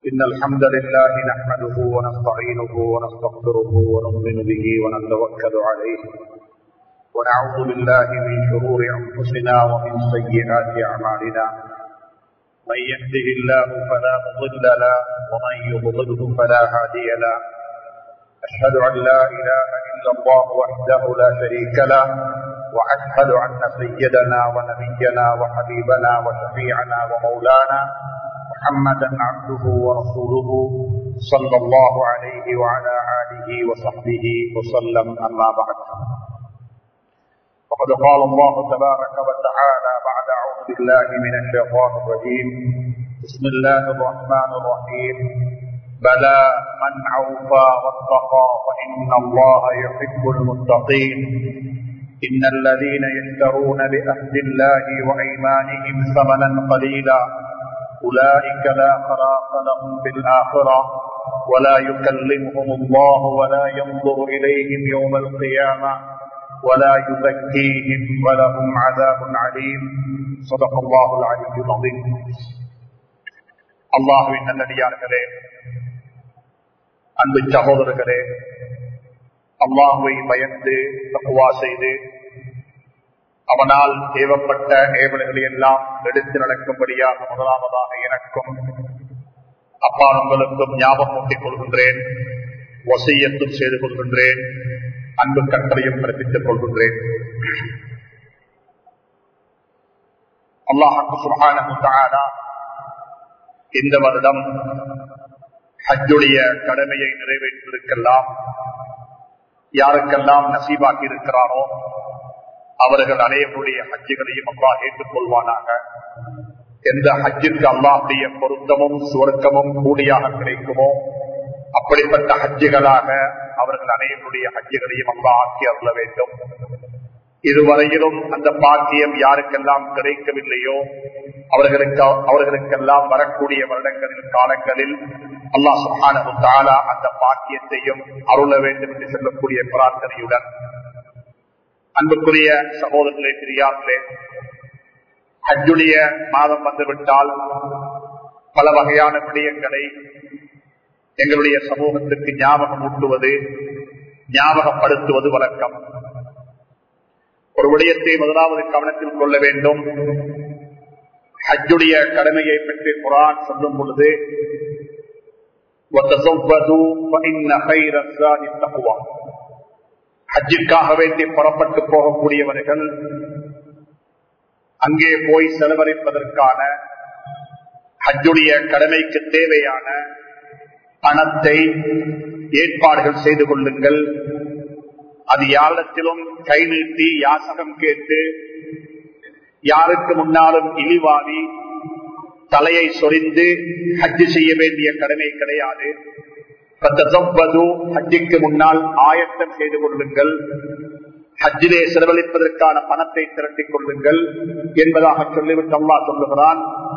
إن الحمد لله نحمده ونستعينه ونستغفره ونؤمن به ونتوكل عليه ونعوذ بالله من شرور أنفسنا ومن سيئات أعمالنا من يهده الله فلا مضل له ومن يضلله فلا هادي له أشهد أن لا إله إلا الله وحده لا شريك له وأشهد أن سيدنا ونبينا وحبيبنا وشفيعنا ومولانا محمدا عبده ورسوله صلى الله عليه وعلى آله وصحبه وسلم أما بعد وقد قال الله تبارك وتعالى بعد أعوذ بالله من الشيطان الرجيم بسم الله الرحمن الرحيم بلى من عوفى واتقى فإن الله يحب المتقين إن الذين يشترون بأهد الله وأيمانهم ثمنا قليلا أولئك لا خلاق لهم في الآخرة ولا يكلمهم الله ولا ينظر إليهم يوم القيامة ولا يزكيهم ولهم عذاب عليم صدق الله العلي العظيم அல்லாஹுவின் நல்லடியார்களே அன்பு சகோதரர்களே அல்லாஹுவை பயந்து தக்குவா செய்து அவனால் ஏவப்பட்ட ஏவல்களை எல்லாம் எடுத்து நடக்கும்படியாக முதலாவதாக எனக்கும் அப்பா உங்களுக்கும் ஞாபகம் ஊட்டிக் கொள்கின்றேன் வசியத்தும் செய்து கொள்கின்றேன் அன்பு கட்டளையும் பிறப்பித்துக் கொள்கின்றேன் அல்லாஹு சுகான இந்த வருடம் ஹஜ்ஜுடைய கடமையை நிறைவேற்றிருக்கலாம் யாருக்கெல்லாம் நசீபாக்கி இருக்கிறாரோ அவர்கள் அனைவருடைய ஹஜ்ஜுகளையும் அல்லாஹ் ஏற்றுக்கொள்வானாக எந்த ஹஜ்ஜுக்கு அல்லாஹுடைய பொருத்தமும் சுவர்க்கமும் கூடியாக கிடைக்குமோ அப்படிப்பட்ட ஹஜ்ஜுகளாக அவர்கள் அனைவருடைய ஹஜ்ஜுகளையும் அல்லாஹ் ஆக்கி அருள வேண்டும் இதுவரையிலும் அந்த பாக்கியம் யாருக்கெல்லாம் கிடைக்கவில்லையோ அவர்களுக்கு அவர்களுக்கெல்லாம் வரக்கூடிய வருடங்களில் காலங்களில் அல்லாஹ் சுஹான அந்த பாக்கியத்தையும் அருள வேண்டும் என்று சொல்லக்கூடிய பிரார்த்தனையுடன் அன்புக்குரிய சகோதரர்களே பெரியார்களே ஹஜ்ஜுடைய மாதம் வந்துவிட்டால் பல வகையான விடயங்களை எங்களுடைய சமூகத்திற்கு ஞாபகம் ஊட்டுவது ஞாபகப்படுத்துவது வழக்கம் ஒரு விடயத்தை முதலாவது கவனத்தில் கொள்ள வேண்டும் ஹஜ்ஜுடைய கடமையை பற்றி குரான் சொல்லும் பொழுது ஹஜ்ஜிற்காக வேண்டி புறப்பட்டு போகக்கூடியவர்கள் அங்கே போய் செலவழிப்பதற்கான ஹஜ்ஜுடைய கடமைக்கு தேவையான பணத்தை ஏற்பாடுகள் செய்து கொள்ளுங்கள் அது யாரிடத்திலும் கை நீட்டி யாசகம் கேட்டு யாருக்கு முன்னாலும் இழிவாதி தலையை சொரிந்து ஹஜ்ஜு செய்ய வேண்டிய கடமை கிடையாது ஹஜ்ஜிக்கு முன்னால் ஆயத்தம் செய்து கொள்ளுங்கள் ஹஜ்ஜிலே செலவழிப்பதற்கான பணத்தை திரட்டிக் கொள்ளுங்கள் என்பதாக சொல்லிவிட்டு அல்லா சொல்லுகிறான்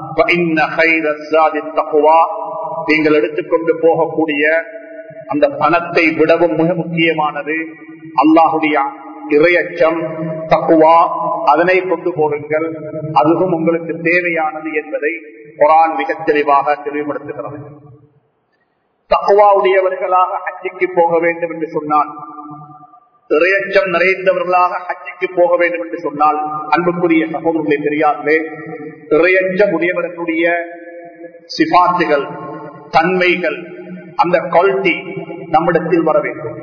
நீங்கள் எடுத்துக்கொண்டு போகக்கூடிய அந்த பணத்தை விடவும் மிக முக்கியமானது அல்லாஹுடைய இறையச்சம் தக்குவா அதனை கொண்டு போடுங்கள் அதுவும் உங்களுக்கு தேவையானது என்பதை குரான் மிக தெளிவாக தெளிவுபடுத்துகிறது தக்குவாவுடையவர்களாக ஹஜ்ஜிக்கு போக வேண்டும் என்று சொன்னால் இறையச்சம் நிறைந்தவர்களாக ஹஜ்ஜிக்கு போக வேண்டும் என்று சொன்னால் அன்புக்குரிய சகோதரர்களை தெரியாதே இறையச்சம் உடையவர்களுடைய சிபாத்துகள் தன்மைகள் அந்த குவாலிட்டி நம்மிடத்தில் வர வேண்டும்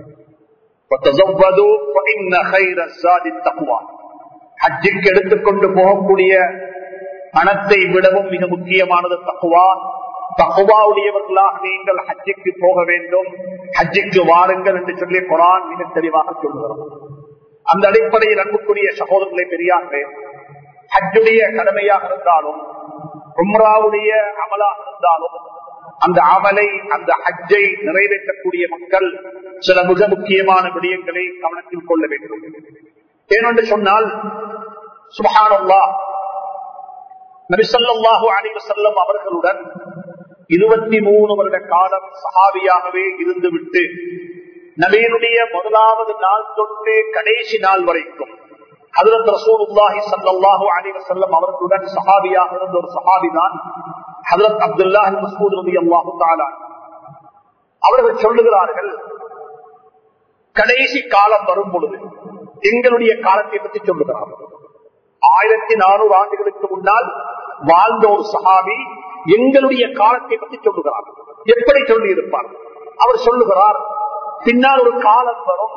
ஹஜ்ஜிக்கு எடுத்துக்கொண்டு போகக்கூடிய பணத்தை விடவும் மிக முக்கியமானது தக்குவா தக்குவாவுடையவர்களாக நீங்கள் ஹஜ்ஜிக்கு போக வேண்டும் ஹஜ்ஜிக்கு வாருங்கள் என்று சொல்லி குரான் மிக தெளிவாக சொல்லுகிறோம் அந்த அடிப்படையில் அன்புக்குரிய சகோதரர்களை பெரியார்களே ஹஜ்ஜுடைய கடமையாக இருந்தாலும் உம்ராவுடைய அமலாக இருந்தாலும் அந்த அமலை அந்த ஹஜ்ஜை நிறைவேற்றக்கூடிய மக்கள் சில மிக முக்கியமான விடயங்களை கவனத்தில் கொள்ள வேண்டும் ஏனென்று சொன்னால் சுபஹானல்லா நபிசல்லாஹு அணிவு செல்லம் அவர்களுடன் இருபத்தி மூணு வருட காலம் சஹாபியாகவே இருந்துவிட்டு நபீனுடைய முதலாவது நாள் தொட்டு கடைசி நாள் வரைக்கும் ஹதரத் ரசூலுல்லாஹி ஸல்லல்லாஹு அலைஹி வஸல்லம் அவர்களுடன் சஹாபியாக இருந்த ஒரு சஹாபி தான் ஹதரத் அப்துல்லா மசூத் ரதி அல்லாஹு தாலா அவர்கள் சொல்லுகிறார்கள் கடைசி காலம் வரும் பொழுது எங்களுடைய காலத்தை பற்றி சொல்லுகிறார்கள் ஆயிரத்தி நானூறு ஆண்டுகளுக்கு முன்னால் வாழ்ந்த ஒரு சஹாபி எங்களுடைய காலத்தை பற்றி சொல்லுகிறார் எப்படி சொல்லி இருப்பார் அவர் சொல்லுகிறார் பின்னால் ஒரு காலம் வரும்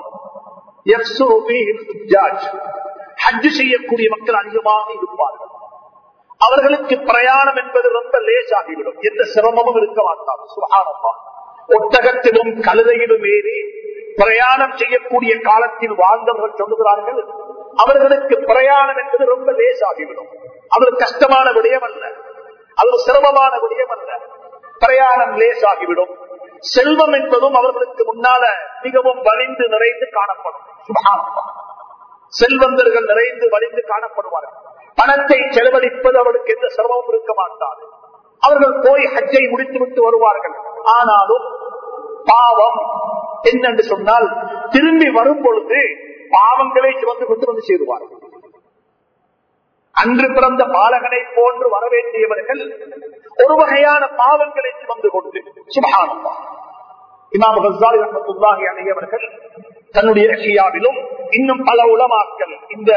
ஹஜ் செய்யக்கூடிய மக்கள் அதிகமாக இருப்பார்கள் அவர்களுக்கு பிரயாணம் என்பது ரொம்ப லேசாகிவிடும் எந்த சிரமமும் இருக்க மாட்டார் சுகானமா ஒட்டகத்திலும் கழுதையிலும் ஏறி பிரயாணம் செய்யக்கூடிய காலத்தில் வாழ்ந்தவர்கள் சொல்லுகிறார்கள் அவர்களுக்கு பிரயாணம் என்பது ரொம்ப லேசாகிவிடும் அது கஷ்டமான விடயம் அல்ல அது சிரமமான விடயம் அல்ல பிரயாணம் லேசாகிவிடும் செல்வம் என்பதும் அவர்களுக்கு முன்னால மிகவும் வலிந்து நிறைந்து காணப்படும் சுபகானமா செல்வந்தர்கள் நிறைந்து வலிந்து காணப்படுவார்கள் பணத்தை செலவழிப்பது அவர்களுக்கு எந்த சிரமமும் இருக்க மாட்டாது அவர்கள் போய் ஹஜ்ஜை முடித்து விட்டு வருவார்கள் ஆனாலும் பாவம் என்னென்று சொன்னால் திரும்பி வரும் பொழுது பாவங்களை சுமந்து கொண்டு வந்து சேருவார்கள் அன்று பிறந்த பாலகனை போன்று வரவேண்டியவர்கள் ஒரு வகையான பாவங்களை சுமந்து கொண்டு சுபகானமா இமாம் ஹசாலி ரஹமத்துல்லாஹி அணையவர்கள் தன்னுடைய ரஷ்யாவிலும் இன்னும் பல உலமாக்கள் இந்த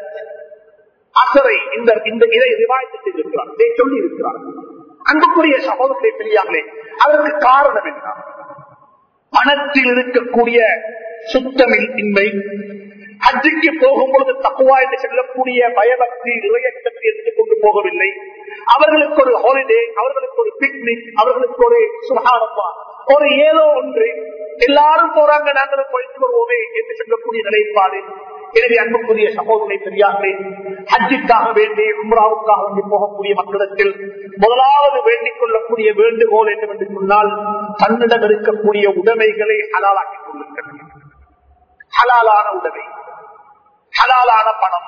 அசரை இந்த இந்த இதை ரிவாய்த்து செய்திருக்கிறார் இதை சொல்லி இருக்கிறார் அன்புக்குரிய சகோதரத்தை பெரியார்களே அதற்கு காரணம் என்ன பணத்தில் இருக்கக்கூடிய சுத்தமில் இன்மை ஹஜ்ஜுக்கு போகும்பொழுது தக்குவா என்று சொல்லக்கூடிய பயபக்தி இளையக்கத்தை எடுத்துக்கொண்டு போகவில்லை அவர்களுக்கு ஒரு ஹாலிடே அவர்களுக்கு ஒரு பிக்னிக் அவர்களுக்கு ஒரு சுகாரமா ஒரு ஏதோ ஒன்று எல்லாரும் போறாங்க நாங்களும் போயிட்டு வருவோமே என்று சொல்லக்கூடிய நிலைப்பாடு எனவே அன்புக்குரிய சகோதரை பெரியார்களே ஹஜ்ஜுக்காக வேண்டி உம்ராவுக்காக வேண்டி போகக்கூடிய மக்களிடத்தில் முதலாவது வேண்டிக் கொள்ளக்கூடிய வேண்டுகோள் என்னவென்று சொன்னால் தன்னிடம் இருக்கக்கூடிய உடைமைகளை ஹலாலாக்கிக் கொள்ளுங்கள் ஹலாலான உடைமை ஹலாலான பணம்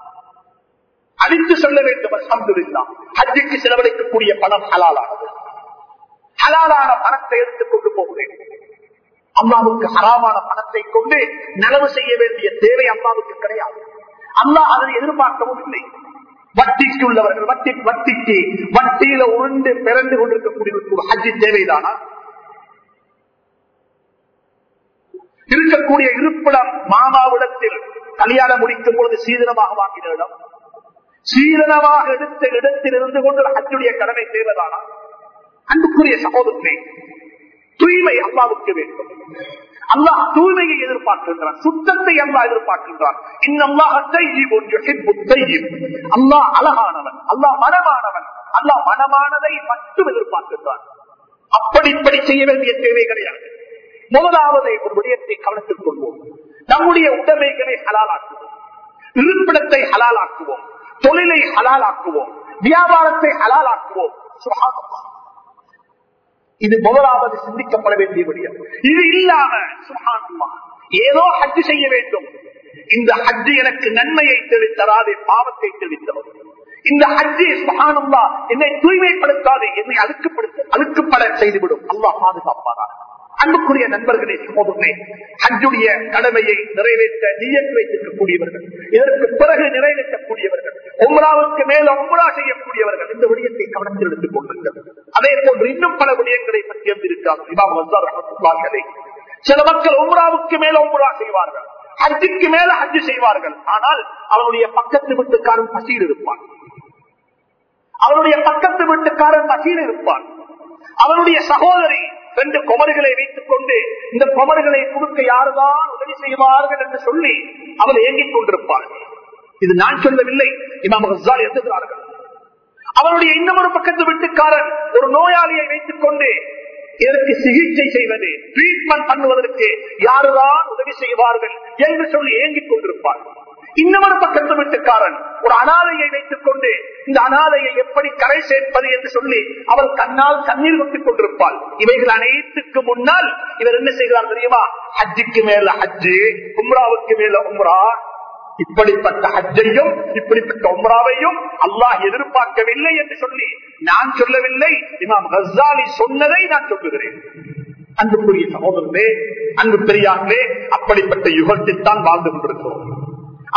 அடித்து சொல்ல வேண்டும் அல்ஹம்துலில்லா ஹஜ்ஜுக்கு செலவழிக்கக்கூடிய பணம் ஹலாலானது ஹலாலான பணத்தை எடுத்துக் கொண்டு போகிறேன் அம்மாவுக்கு ஹராமான பணத்தை கொண்டு நலவு செய்ய வேண்டிய தேவை அம்மாவுக்கு கிடையாது அம்மா அதனை எதிர்பார்க்கவும் இல்லை வட்டிக்கு உள்ளவர்கள் வட்டி வட்டிக்கு வட்டியில உருண்டு பிறந்து கொண்டிருக்கக்கூடிய ஒரு ஹஜ்ஜி தேவைதானா இருக்கக்கூடிய இருப்பிடம் மாமாவிடத்தில் கல்யாணம் முடிக்கும் பொழுது சீதனமாக வாங்கின இடம் சீதனமாக எடுத்த இடத்தில் இருந்து கொண்டு ஹஜ்ஜுடைய கடமை செய்வதானா அன்புக்குரிய சகோதரத்தை தூய்மை அல்லாவுக்கு வேண்டும் அல்லாஹ் தூய்மையை எதிர்பார்க்கின்றான் சுத்தத்தை அல்லா எதிர்பார்க்கின்றான் அல்லாஹ் அழகானவன் அல்லாஹ் மனமானவன் அல்லாஹ் மனமானதை மட்டும் எதிர்பார்க்கின்றான் அப்படி இப்படி செய்ய வேண்டிய தேவை கிடையாது முதலாவது ஒரு விடயத்தை கவனத்தில் கொள்வோம் நம்முடைய உடைமைகளை ஹலாலாக்குவோம் இருப்பிடத்தை ஹலாலாக்குவோம் தொழிலை ஹலாலாக்குவோம் வியாபாரத்தை ஹலாலாக்குவோம் சுகாதாரம் இது முதலாவது சிந்திக்கப்பட வேண்டிய விடயம் இது இல்லாம சுகானமா ஏதோ ஹஜ்ஜு செய்ய வேண்டும் இந்த ஹஜ்ஜு எனக்கு நன்மையை தெளித்தராதே பாவத்தை தெளித்தவர் இந்த ஹஜ்ஜி சுகானம்லா என்னை தூய்மைப்படுத்தாது என்னை அழுக்குப்படுத்த அழுக்குப்பட செய்துவிடும் அல்லாஹ் பாதுகாப்பாரா அன்புக்குரிய நண்பர்களே சகோதரனே ஹஜ்ஜுடைய கடமையை நிறைவேற்ற நீயத்து வைத்திருக்கக்கூடியவர்கள் இதற்கு பிறகு நிறைவேற்றக்கூடியவர்கள் உம்ராவுக்கு மேல உம்ரா செய்யக்கூடியவர்கள் இந்த விடயத்தை கவனத்தில் எடுத்துக் கொள்ளுங்கள் அதே போன்று இன்னும் பல விடயங்களை பற்றி இருக்கிறார்கள் சில மக்கள் உம்ராவுக்கு மேல உம்ரா செய்வார்கள் ஹஜ்ஜுக்கு மேல ஹஜ்ஜு செய்வார்கள் ஆனால் அவனுடைய பக்கத்து வீட்டுக்காரன் பசியில் இருப்பான் அவனுடைய பக்கத்து வீட்டுக்காரன் பசியில் இருப்பான் அவனுடைய சகோதரி ரெண்டு குமர்களை வைத்துக் கொண்டு இந்த குமர்களை கொடுக்க யாருதான் உதவி செய்வார்கள் என்று சொல்லி அவள் ஏங்கிக் கொண்டிருப்பார் இது நான் சொல்லவில்லை இமாம் ஹசால் எழுதுகிறார்கள் அவருடைய இன்னமொரு பக்கத்து வீட்டுக்காரன் ஒரு நோயாளியை வைத்துக் கொண்டு இதற்கு சிகிச்சை செய்வது ட்ரீட்மெண்ட் பண்ணுவதற்கு யாருதான் உதவி செய்வார்கள் என்று சொல்லி ஏங்கிக் கொண்டிருப்பார்கள் இன்னமொரு பக்கத்து வீட்டுக்காரன் ஒரு அனாதையை வைத்துக் கொண்டு இந்த அனாதையை எப்படி கரை சேர்ப்பது என்று சொல்லி அவள் கண்ணால் கண்ணீர் கொட்டிக் கொண்டிருப்பாள் இவைகள் அனைத்துக்கு முன்னால் இவர் என்ன செய்கிறார் தெரியுமா ஹஜ்ஜுக்கு மேல ஹஜ்ஜு உம்ராவுக்கு மேல உம்ரா இப்படிப்பட்ட ஹஜ்ஜையும் இப்படிப்பட்ட உம்ராவையும் அல்லாஹ் எதிர்பார்க்கவில்லை என்று சொல்லி நான் சொல்லவில்லை இமாம் ஹசாலி சொன்னதை நான் சொல்லுகிறேன் அன்புக்குரிய சகோதரனே அன்பு பெரியார்களே அப்படிப்பட்ட யுகத்தில் தான் வாழ்ந்து கொண்டிருக்கிறோம்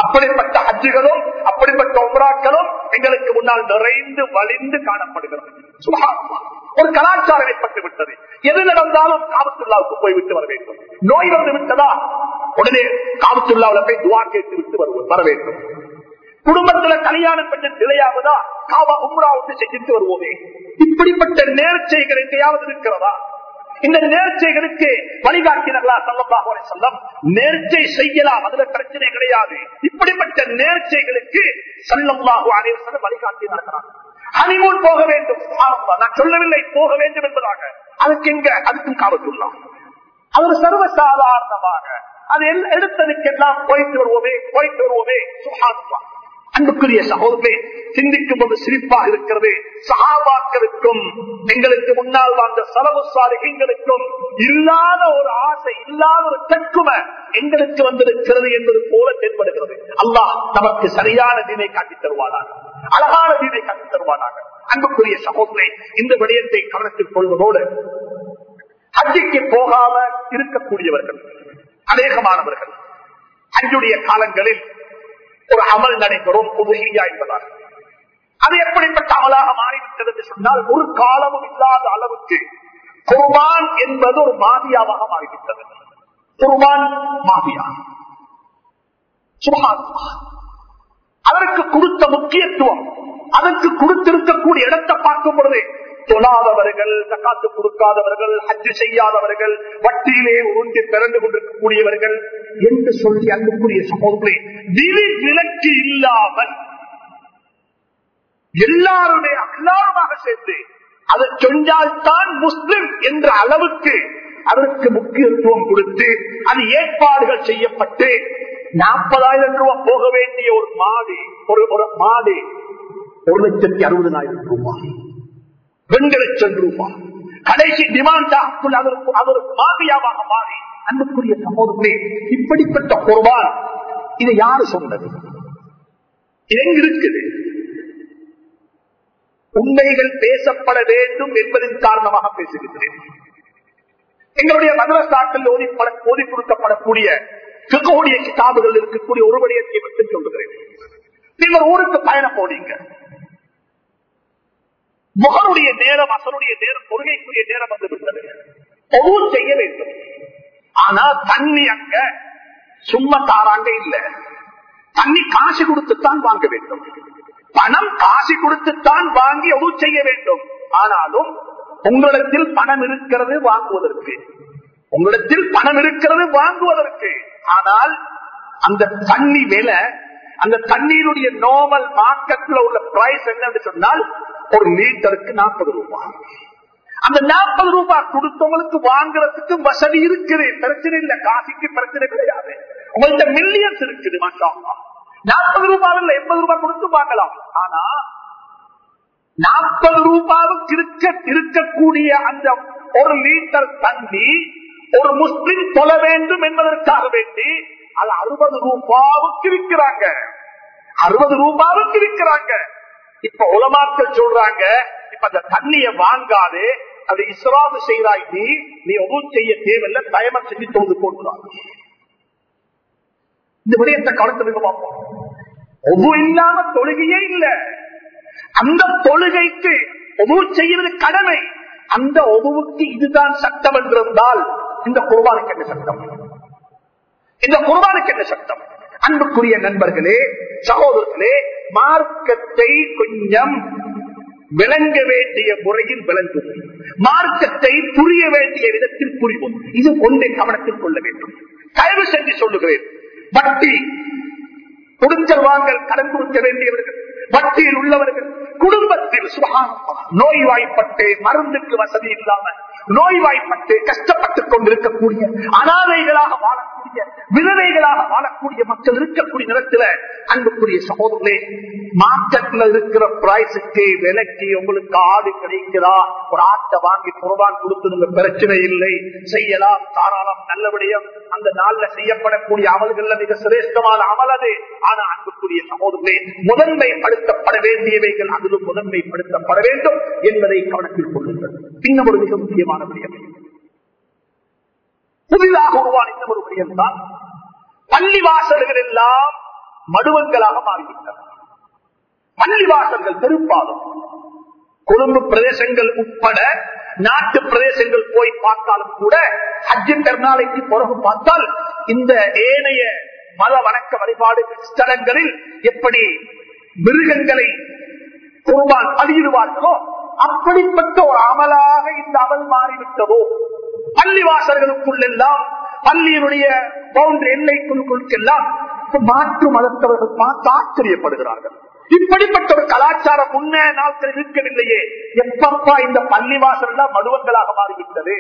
அப்படிப்பட்ட ஹஜ்ஜுகளும் அப்படிப்பட்ட உம்ராக்களும் எங்களுக்கு முன்னால் நிறைந்து வலிந்து காணப்படுகிறது சுபஹானல்லாஹ். ஒரு கலாச்சாரம் ஏற்பட்டு விட்டது எது நடந்தாலும் காபத்துள்ளாவுக்கு போய் விட்டு வர வேண்டும் நோய் வந்து விட்டதா உடனே காபத்துள்ளாவில் போய் துவா கேட்டு விட்டு வருவோம் வர வேண்டும் குடும்பத்துல கல்யாணம் பண்ண நிலையாவதா காவா உம்ராவுக்கு செஞ்சுட்டு வருவோமே இப்படிப்பட்ட நேர்ச்சைகள் எங்கேயாவது இருக்கிறதா இந்த நேர்ச்சைகளுக்கு வழிகாட்டினர்களா சொல்லலாம் சொல்லம் நேர்ச்சை செய்யலாம் அதுல பிரச்சனை கிடையாது இப்படிப்பட்ட நேர்ச்சைகளுக்கு சல்லல்லாஹு அலைஹி வஸல்லம் வழிகாட்டினார்கள் ஹனிமூன் போக வேண்டும் சுப்ஹானல்லாஹ். நான் சொல்லவில்லை போக வேண்டும் என்பதாக அதுக்கு எங்க அதுக்கும் காவத்துள்ளான் அவர் சர்வசாதாரணமாக அது எல்- எடுத்ததுக்கெல்லாம் போயிட்டு வருவோமே போயிட்டு வருவோமே சுகாதாரம் அன்புக்குரிய சகோதரே சிந்திக்கும் போது சிரிப்பாக இருக்கிறது சகாபாக்களுக்கும் எங்களுக்கு முன்னால் வாழ்ந்த செலவு சாலைகளுக்கும் இல்லாத ஒரு ஆசை இல்லாத ஒரு தக்கும எங்களுக்கு வந்திருக்கிறது என்பது போல தென்படுகிறது அல்லாஹ் நமக்கு சரியான தீனை காட்டித் தருவானாக அழகான தீனை காட்டித் தருவானாக அன்புக்குரிய சகோதரே இந்த விடயத்தை கவனத்தில் கொள்வதோடு ஹஜ்ஜிக்கு போகாம இருக்கக்கூடியவர்கள் அநேகமானவர்கள் ஹஜ்ஜுடைய காலங்களில் ஒரு அமல் நடைபெறும் உதவியா என்பதால் அது எப்படிப்பட்ட அமலாக மாறிவிட்டது என்று சொன்னால் ஒரு காலமும் இல்லாத அளவுக்கு குர்பான் என்பது ஒரு மாதியாவாக மாறிவிட்டது குர்பான் மாதியா சுபஹானல்லாஹ். அதற்கு கொடுத்த முக்கியத்துவம் அதற்கு கொடுத்திருக்கக்கூடிய இடத்தை பார்க்கும் பொழுது தொழாதவர்கள் தக்காத்து கொடுக்காதவர்கள் ஹஜ்ஜு செய்யாதவர்கள் வட்டியிலே உருண்டி பிறந்து கொண்டிருக்கக்கூடியவர்கள் என்று சொல்லி அன்புக்குரிய சகோதரே விதி விலக்கு இல்லாமல் எல்லாருடைய எல்லாருமாக சேர்ந்து அதை செஞ்சால்தான் முஸ்லிம் என்ற அளவுக்கு அதற்கு முக்கியத்துவம் கொடுத்து அது ஏற்பாடுகள் செய்யப்பட்டு நாற்பதாயிரம் ரூபாய் போக வேண்டிய ஒரு மாடு ஒரு ஒரு மாடு ஒரு லட்சத்தி அறுபதனாயிரம் ரூபாய் ரெண்டு லட்சம் ரூபாய் கடைசி டிமாண்ட் அதற்கு அது ஒரு மாபியாவாக மாறி அன்புக்குரிய சமூகமே இப்படிப்பட்ட குர்பான் இதை யாரு சொன்னது இது எங்க இருக்குது உண்மைகள் பேசப்பட வேண்டும் என்பதன் காரணமாக பேசுகின்றேன் எங்களுடைய மதரசாக்கள் ஓதிப்பட ஓதி கொடுக்கப்படக்கூடிய பிகோடைய கிதாபுகள் இருக்கக்கூடிய ஒரு விடயத்தை மட்டும் சொல்லுகிறேன் நீங்கள் ஊருக்கு பயணம் போனீங்க முகனுடைய நேரம் அசனுடைய நேரம் கொள்கைக்குரிய நேரம் வந்து விட்டது ஒவ்வொரு செய்ய வேண்டும் ஆனா தண்ணி அங்க சும்மா தாராங்க இல்ல தண்ணி காசு கொடுத்துத்தான் வாங்க வேண்டும் பணம் காசு கொடுத்துத்தான் வாங்கி ஒவ்வொரு செய்ய வேண்டும் ஆனாலும் உங்களிடத்தில் பணம் இருக்கிறது வாங்குவதற்கு உங்களிடத்தில் பணம் இருக்கிறது வாங்குவதற்கு ஆனால் அந்த தண்ணி விலை அந்த தண்ணீருடைய நார்மல் மார்க்கெட்ல உள்ள பிரைஸ் என்னன்னு சொன்னால் ஒரு லிட்டருக்கு நாற்பது ரூபாய் அந்த நாற்பது ரூபாய் கொடுத்தவங்களுக்கு வாங்குறதுக்கு வசதி இருக்குது பிரச்சனை இல்ல காசிக்கு பிரச்சனை கிடையாது உங்கள்ட்ட மில்லியன்ஸ் இருக்குது மாஷா நாற்பது ரூபாய் இல்ல எண்பது ரூபாய் கொடுத்து வாங்கலாம் ஆனா நாற்பது ரூபாவுக்கு இருக்க இருக்கக்கூடிய அந்த ஒரு லிட்டர் தண்ணி ஒரு முஸ்லிம் தொழ வேண்டும் என்பதற்காக வேண்டி அது அறுபது ரூபாவுக்கு விற்கிறாங்க அறுபது ரூபாவுக்கு விற்கிறாங்க இப்ப உலமாக்கள் சொல்றாங்க இப்ப அந்த தண்ணிய வாங்காது அது இஸ்ராது செய்தாய் நீ நீ ஒவ்வொரு செய்ய தேவையில்லை தயமம் செஞ்சு தொழுது போடுறாங்க இந்த விடயத்தை கவனத்தில் பார்ப்போம் ஒவ்வொரு இல்லாம தொழுகையே இல்ல அந்த தொழுகைக்கு ஒவ்வொரு செய்வது கடமை அந்த ஒவ்வொருக்கு இதுதான் சட்டம் என்றிருந்தால் இந்த குர்பானுக்கு என்ன சட்டம் இந்த குர்பானுக்கு என்ன சட்டம் அன்புக்குரிய நண்பர்களே சகோதரர்களே மார்க்கத்தை கொஞ்சம் விளங்க வேண்டிய முறையில் விளங்குவோம் மார்க்கத்தை புரிய வேண்டிய விதத்தில் புரிவோம் இது ஒன்றை கவனத்தில் கொள்ள வேண்டும் தயவு செஞ்சு சொல்லுகிறேன் வட்டி கொடுக்கல் வாங்கல் கடன் கொடுக்க வேண்டியவர்கள் வட்டியில் உள்ளவர்கள் குடும்பத்தில் சுகாதார நோய்வாய்ப்பட்டு மருந்துக்கு வசதி இல்லாம நோய்வாய்ப்பட்டு கஷ்டப்பட்டுக் கொண்டிருக்கக்கூடிய அனாதைகளாக வாழக்கூடிய விதவைகளாக வாழக்கூடிய மக்கள் இருக்கக்கூடிய நேரத்தில் அன்புக்குரிய சகோதரர்களே மார்க்கெட்ல இருக்கிற பிரைஸுக்கு விலைக்கு உங்களுக்கு ஆடு கிடைக்கிறா ஒரு ஆட்டை வாங்கி குர்பான் கொடுத்து பிரச்சனை இல்லை செய்யலாம் தாராளம் நல்ல விடயம் அந்த நாள்ல செய்யப்படக்கூடிய அமல்கள்ல மிக சிரேஷ்டமான அமல் அது ஆனா அன்புக்குரிய சகோதரர்களே முதன்மைப்படுத்தப்பட வேண்டியவைகள் அதிலும் முதன்மைப்படுத்தப்பட வேண்டும் என்பதை கவனத்தில் கொள்ளுங்கள் இன்னும் ஒரு மிக முக்கியமான விடயம் புதிதாக உருவான இன்னும் ஒரு விடயம் தான் பள்ளி வாசல்கள் எல்லாம் மடுவங்களாக மாறிவிட்டன பள்ளிவாசல்கள் பெரும்பாலும் கொழும்பு பிரதேசங்கள் உட்பட நாட்டு பிரதேசங்கள் போய் பார்த்தாலும் கூட ஹஜ்ஜின் கர்நாளைக்கு பிறகு பார்த்தால் இந்த ஏனைய மத வணக்க வழிபாடு ஸ்தலங்களில் எப்படி மிருகங்களை குர்பான் பலியிடுவார்களோ அப்படிப்பட்ட ஒரு அமலாக இந்த அமல் மாறிவிட்டதோ பள்ளிவாசல்களுக்குள்ளெல்லாம் பள்ளியினுடைய பவுண்டரி எல்லைக்குள்ளுக்கெல்லாம் மாற்று மதத்தவர்கள் பார்த்து ஆச்சரியப்படுகிறார்கள் இப்படிப்பட்ட ஒரு கலாச்சாரம் முன்னே நாட்கள் இருக்கவில்லையே எப்பப்பா இந்த பள்ளிவாசல் மடுவங்களாக மாறிவிட்டது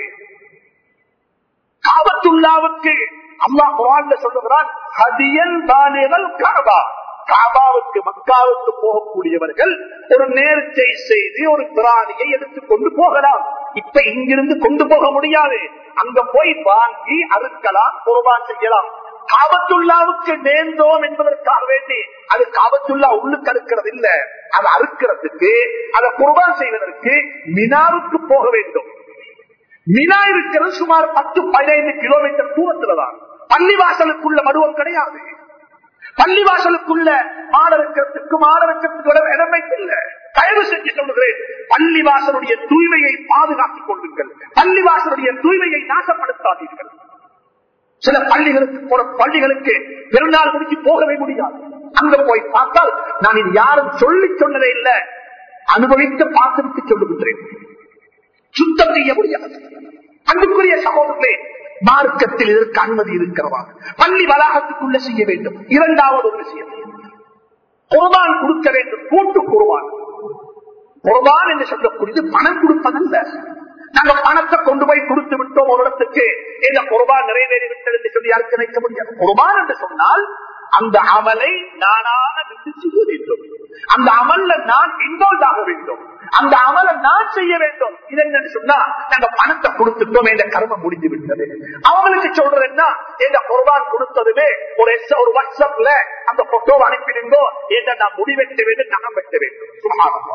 காபத்துல்லாவுக்கு அம்மா குரான் சொல்லுகிறான் ஹதியல் தானியல் காபா காபாவுக்கு மக்காவுக்கு போகக்கூடியவர்கள் ஒரு நேர்ச்சை செய்து ஒரு பிராணியை எடுத்துக்கொண்டு போகலாம் இப்ப இங்கிருந்து கொண்டு போக முடியாது அங்க போய் வாங்கி அறுக்கலாம் குர்பான் செய்யலாம் காபத்துல்லாவுக்கு நேர்ந்தோம் என்பதற்காக வேண்டி அது காபத்துல்லா உள்ளுக்கு அறுக்கிறது இல்ல அது அறுக்கிறதுக்கு அதை குர்பான் செய்வதற்கு மினாவுக்கு போக வேண்டும் மினா இருக்கிறது சுமார் பத்து பதினைந்து கிலோமீட்டர் தூரத்துல தான் பள்ளிவாசலுக்குள்ள மடுவம் கிடையாது பள்ளிவாசலுக்குள்ள மாடருக்கத்துக்கு மாடருக்கத்துக்கு இடமே இல்லை தயவு செஞ்சு சொல்லுகிறேன் பள்ளிவாசலுடைய தூய்மையை பாதுகாத்துக் கொள்ளுங்கள் பள்ளிவாசலுடைய தூய்மையை நாசப்படுத்தாதீர்கள் சில பள்ளிகளுக்கு போற பள்ளிகளுக்கு பெருநாள் முடிச்சு போகவே முடியாது அங்க போய் பார்த்தால் நான் இது யாரும் சொல்லி சொன்னதே இல்லை அனுபவித்து பார்த்துவிட்டு சொல்லுகின்றேன் சுத்தம் செய்ய முடியாது அன்புக்குரிய சகோதரர்களே மார்க்கத்தில் இதற்கு அனுமதி இருக்கிறதா பள்ளி வளாகத்துக்குள்ள செய்ய வேண்டும் இரண்டாவது ஒரு விஷயம் குர்பான் கொடுக்க வேண்டும் கூட்டு குர்பான் குர்பான் என்று சொல்லக்கூடியது பணம் கொடுப்பதல்ல நாங்க பணத்தை கொண்டு போய் கொடுத்து விட்டோம் ஒரு இடத்துக்கு இந்த குர்பான் நிறைவேறி விட்டது என்று சொல்லி யாருக்கு நினைக்க முடியாது குர்பான் என்று சொன்னால் அந்த அமலை நானாக விட்டு செய்ய வேண்டும் அந்த அமல்ல நான் இன்வால்வ் ஆக வேண்டும் அந்த அமலை நான் செய்ய வேண்டும் இது என்னன்னு சொன்னா நாங்க பணத்தை கொடுத்துட்டோம் இந்த கர்மம் முடிஞ்சு விட்டது அவங்களுக்கு சொல்றது என்ன இந்த குர்பான் கொடுத்ததுமே ஒரு எஸ் ஒரு வாட்ஸ்அப்ல அந்த போட்டோவை அனுப்பிடுங்கோ என்ற நான் முடிவெட்ட வேண்டும் நகம் வெட்ட வேண்டும் சுகாதாரம்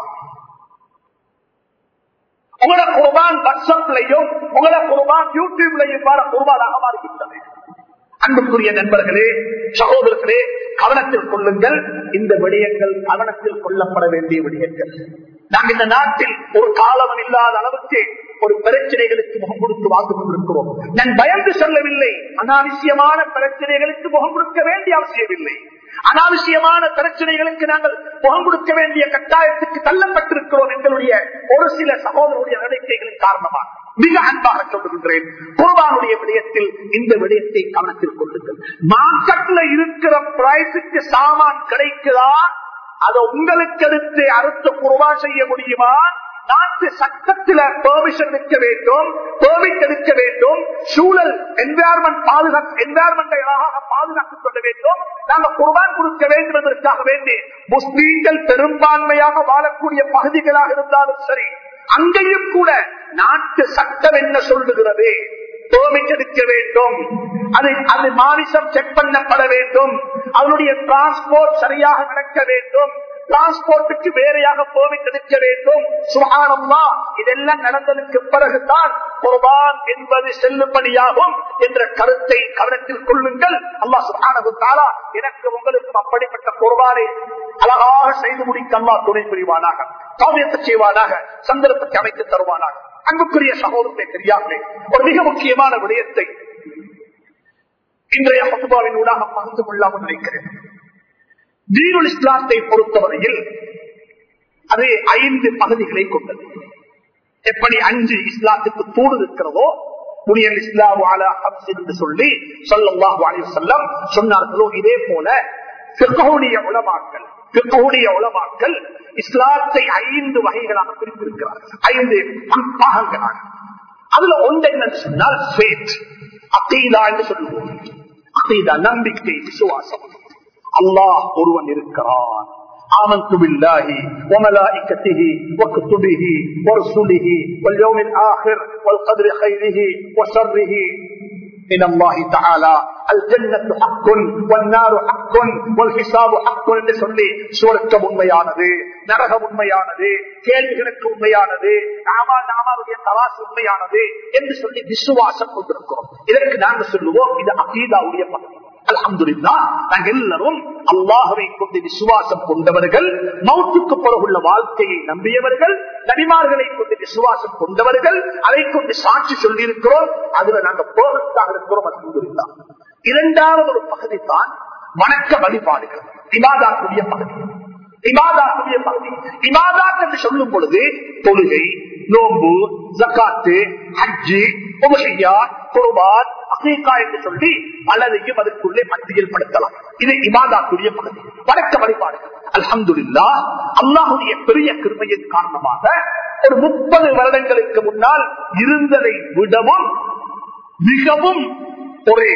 உங்களோட குர்பான் வாட்ஸ்அப்லையும் உங்களோட குர்பான் யூடியூப்லையும் வர குர்பானாக மாறிவிட்டது அன்புக்குரிய நண்பர்களே சகோதரர்களே கவனத்தில் கொள்ளுங்கள் இந்த விடயங்கள் கவனத்தில் கொள்ளப்பட வேண்டிய விடயங்கள் நாம் இந்த நாட்டில் ஒரு காலம் இல்லாத அளவுக்கு ஒரு பிரச்சனைகளுக்கு முகம் கொடுத்து வாழ்ந்து கொண்டிருக்கிறோம் நான் பயந்து சொல்லவில்லை அனாவசியமான பிரச்சனைகளுக்கு முகம் கொடுக்க வேண்டிய அவசியமில்லை அனாவசியமான பிரச்சனைகளுக்கு நாங்கள் முகம் கொடுக்க வேண்டிய கட்டாயத்துக்கு தள்ளப்பட்டிருக்கிறோம் எங்களுடைய ஒரு சில சகோதரருடைய நடவடிக்கைகளின் காரணமாக மிக அன்பாக சொல்லுகின்றேன் குர்பானுடைய விடயத்தில் இந்த விடயத்தை கவனத்தில் கொள்ளுங்கள் மார்க்கெட்ல இருக்கிற பிரைஸுக்கு சாமான் கிடைக்குதா அதை உங்களுக்கு எடுத்து அறுத்து குர்பா செய்ய முடியுமா நாட்டு சட்டத்தில் பெர்மிஷன் எடுக்க வேண்டும் பெர்மிட் எடுக்க வேண்டும் சூழல் என்வாரன்மெண்ட் பாதுகாப்பு என்வாரன்மெண்டை அழகாக பாதுகாத்துக் கொள்ள வேண்டும் நாங்கள் குர்பான் கொடுக்க வேண்டும் என்பதற்காக வேண்டி முஸ்லீம்கள் பெரும்பான்மையாக வாழக்கூடிய பகுதிகளாக இருந்தாலும் சரி அங்கேயும் கூட நாட்டு சட்டம் என்ன சொல்லுகிறது பெர்மிட் எடுக்க வேண்டும் அது அது மானிசம் செக் பண்ணப்பட வேண்டும் அதனுடைய டிரான்ஸ்போர்ட் சரியாக நடக்க வேண்டும் டிரான்ஸ்போர்ட்டுக்கு வேறையாக பெர்மிட் எடுக்க வேண்டும் சுகானம்மா இதெல்லாம் நடந்ததுக்கு பிறகுதான் குர்பான் என்பது செல்லுபடியாகும் என்ற கருத்தை கவனத்தில் கொள்ளுங்கள் அல்லா சுகானது தாலா எனக்கு உங்களுக்கும் அப்படிப்பட்ட குர்பானை அழகாக செய்து முடிக்க அல்லா துணை புரிவானாக காவியத்தை செய்வானாக சந்தர்ப்பத்தை அமைத்து தருவானாக அன்புக்குரிய சகோதரத்தை தெரியாமலே ஒரு மிக முக்கியமான விடயத்தை இன்றைய மசுபாவின் ஊடாக பகிர்ந்து கொள்ளாமல் நினைக்கிறேன் தீனுல் இஸ்லாத்தை பொறுத்தவரையில் அது ஐந்து பகுதிகளை கொண்டது எப்படி அஞ்சு இஸ்லாத்துக்கு தூடு இருக்கிறதோ புனியல் இஸ்லாம் என்று சொல்லி சொல்லல்லாஹு அலைஹி வஸல்லம் சொன்னார்களோ இதே போல பிற்கவுடைய உலமாக்கள் பிற்கவுடைய உலமாக்கள் இஸ்லாத்தை ஐந்து வகைகளாக பிரித்திருக்கிறார்கள் ஐந்து பாகங்களாக அதுல ஒன்று என்னன்னு சொன்னால் ஃபேத் அக்கீதா என்று சொல்லுவோம் அக்கீதா நம்பிக்கை விசுவாசம் அல்லாஹ் ஒருவன் இருக்கிறான் آمنت بالله وملائكته وكتبه ورسله واليوم الآخر والقدر خيره وشره من الله تعالى الجنة حق والنار حق والحساب حق என்று சொல்லி சுவர்க்கம் உண்மையானது நரகம் உண்மையானது கேள்விகளுக்கு உண்மையானது நாமா நாமாவுடைய தராசு உண்மையானது என்று சொல்லி விசுவாசம் கொண்டிருக்கிறோம் இதற்கு நாங்கள் சொல்லுவோம் இது அகீதாவுடைய பகுதி அல்ஹம்துலில்லா நாங்கள் எல்லாரும் அல்லாஹவை கொண்டு விசுவாசம் கொண்டவர்கள் மௌத்துக்கு பிறகுள்ள வாழ்க்கையை நம்பியவர்கள் நபிமார்களை கொண்டு விசுவாசம் கொண்டவர்கள் அதை கொண்டு சாட்சி சொல்லியிருக்கிறோம் அதுல நாங்கள் போகத்தாக இருக்கிறோம் அல்ஹம்துலில்லா இரண்டாவது ஒரு பகுதி தான் வணக்க வழிபாடுகள் இபாதாக்குரிய பகுதி இபாதாக்குரிய பகுதி இபாதாத் என்று சொல்லும் பொழுது தொழுகை நோம்பு ஜக்காத்து ஹஜ்ஜி உபகையா குர்பான் அசீகா என்று சொல்லி பலரையும் அதற்குள்ளே பட்டியல் படுத்தலாம் இது இபாதாக்குரிய பகுதி வணக்க வழிபாடுகள் அல்ஹம்துலில்லா அல்லாஹுடைய பெரிய கிருமையின் காரணமாக ஒரு முப்பது வருடங்களுக்கு முன்னால் இருந்ததை விடவும் மிகவும் ஒரு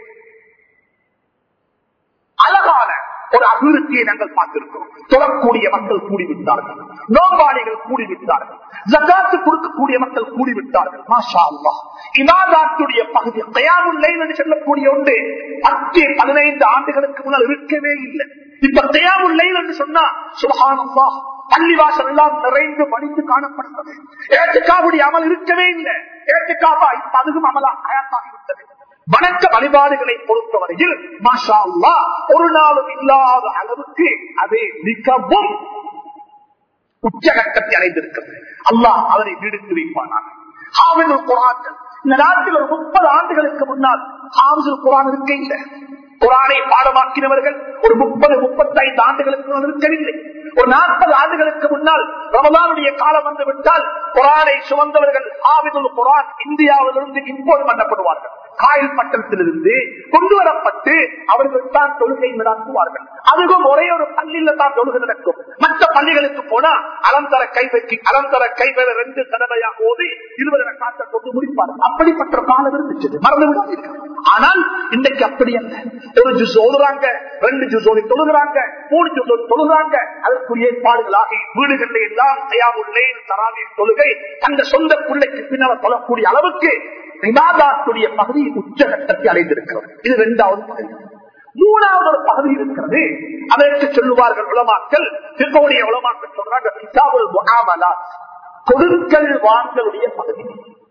அழகான ஒரு அபிவிருத்தியை நாங்கள் பார்த்திருக்கிறோம் தொழக்கூடிய மக்கள் கூடிவிட்டார்கள் நோம்பாளிகள் கூடிவிட்டார்கள் ஜகாத்து கொடுக்கக்கூடிய மக்கள் கூடிவிட்டார்கள் மாஷா அல்லா இமாதாத்துடைய பகுதி தயாமுல்லை என்று சொல்லக்கூடிய ஒன்று பத்து பதினைந்து ஆண்டுகளுக்கு முன்னால் இருக்கவே இல்லை இப்ப தயாமுல்லை என்று சொன்னா சுபகானந்தா பள்ளிவாசல் எல்லாம் நிறைந்து மடித்து காணப்படுகிறது ஏற்றுக்காவுடைய அமல் இருக்கவே இல்லை ஏற்றுக்காவா இப்ப அதுவும் அமலா அயாத்தாகிவிட்டது வணக்க வழிபாடுகளை பொறுத்தவரையில் மாஷா அல்லா ஒரு நாளும் இல்லாத அளவுக்கு அது மிகவும் உச்சகட்டத்தை அடைந்திருக்கிறது அல்லாஹ் அவரை நீடித்து வைப்பானார் ஹாவிதுல் குரான்கள் இந்த நாட்டில் ஒரு முப்பது ஆண்டுகளுக்கு முன்னால் ஹாவிதுல் குரான் இருக்க இல்லை குரானை பாடமாக்கினவர்கள் ஒரு முப்பது முப்பத்தைந்து ஆண்டுகளுக்கு முன்னால் இருக்கவில்லை ஒரு நாற்பது ஆண்டுகளுக்கு முன்னால் ரமதானுடைய காலம் வந்து விட்டால் குரானை சுமந்தவர்கள் ஆவிதுல் குரான் இந்தியாவிலிருந்து இம்போர்ட் பண்ணப்படுவார்கள் காயல் பட்டத்திலிருந்து கொண்டு வரப்பட்டு அவர்கள் தான் தொழுகை நடத்துவார்கள் அதுவும் ஒரே ஒரு பள்ளியில தான் தொழுகை நடக்கும் மற்ற பள்ளிகளுக்கு போனா அலந்தர கைவைக்கு அலந்தர கைவர ரெண்டு தடவையாக ஓதி இருபது காத்த கொண்டு முடிப்பார்கள் அப்படிப்பட்ட காலம் இருந்துச்சு மறந்து விடாதீர்கள் ஆனால் இன்றைக்கு அப்படி அல்ல ஒரு ஜூஸ் ஓடுறாங்க ரெண்டு ஜூஸ் ஓடி தொழுகிறாங்க மூணு ஜூஸ் ஓடி தொழுகிறாங்க அதற்குரிய ஏற்பாடுகளாகி வீடுகளில் எல்லாம் தயாவுள்ளே தராவி தொழுகை அந்த சொந்த பிள்ளைக்கு பின்னால் தொழக்கூடிய அளவுக்கு விவாதாத்துடைய பகுதி உச்சகட்டத்தை அடைந்திருக்கிறது இது இரண்டாவது பகுதி மூணாவது ஒரு பகுதி இருக்கிறது அதற்கு சொல்லுவார்கள் உலமாக்கள் திருப்பவுடைய உலமாக்கள் சொல்றாங்க கிதாபுல் முகாமலா கொடுக்கல் வாங்கலுடைய பகுதி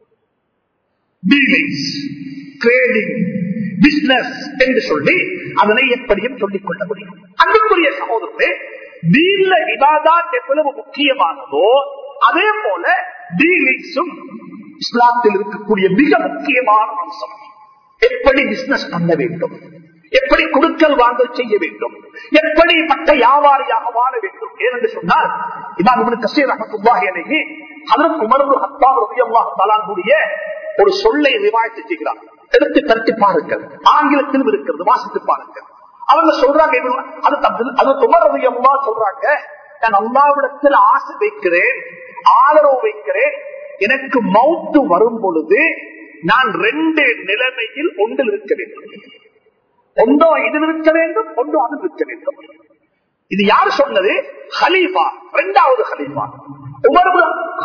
டீலிங்ஸ் ட்ரேடிங் பிசினஸ் என்று சொல்லி அதனை எப்படியும் சொல்லிக் கொள்ள முடியும் அன்புக்குரிய சகோதரர்களே டீல்ல விவாதாத் எவ்வளவு முக்கியமானதோ அதே போல டீலிங்ஸும் இஸ்லாத்தில் இருக்கக்கூடிய மிக முக்கியமான அம்சம் எப்படி பிசினஸ் பண்ண வேண்டும் எப்படி கொடுக்கல் வாங்கல் செய்ய வேண்டும் எப்படி மற்ற வியாபாரியாக வாழ வேண்டும் ஏனென்று சொன்னால் இமாம் கசீர் அகத்துவாகியே அதற்கு உமர்வு ஹத்தா ரவியல்லாஹ் தலானுடைய ஒரு சொல்லை விவாதித்து செய்கிறார் எடுத்து கருத்து பாருங்கள் ஆங்கிலத்திலும் இருக்கிறது வாசித்து பாருங்கள் அவங்க சொல்றாங்க அது தப்பு அது துமரவியம்மா சொல்றாங்க நான் அல்லாவிடத்தில் ஆசை வைக்கிறேன் ஆதரவு வைக்கிறேன் எனக்கு மவுத்து வரும் பொழுது நான் ரெண்டு நிலைமையில் ஒன்றில் இருக்க வேண்டும் ஒன்றோ இதில் இருக்க வேண்டும் ஒன்றோ அதில் இருக்க வேண்டும் இது யார் சொன்னது ஹலீஃபா இரண்டாவது ஹலீஃபா உமர்வு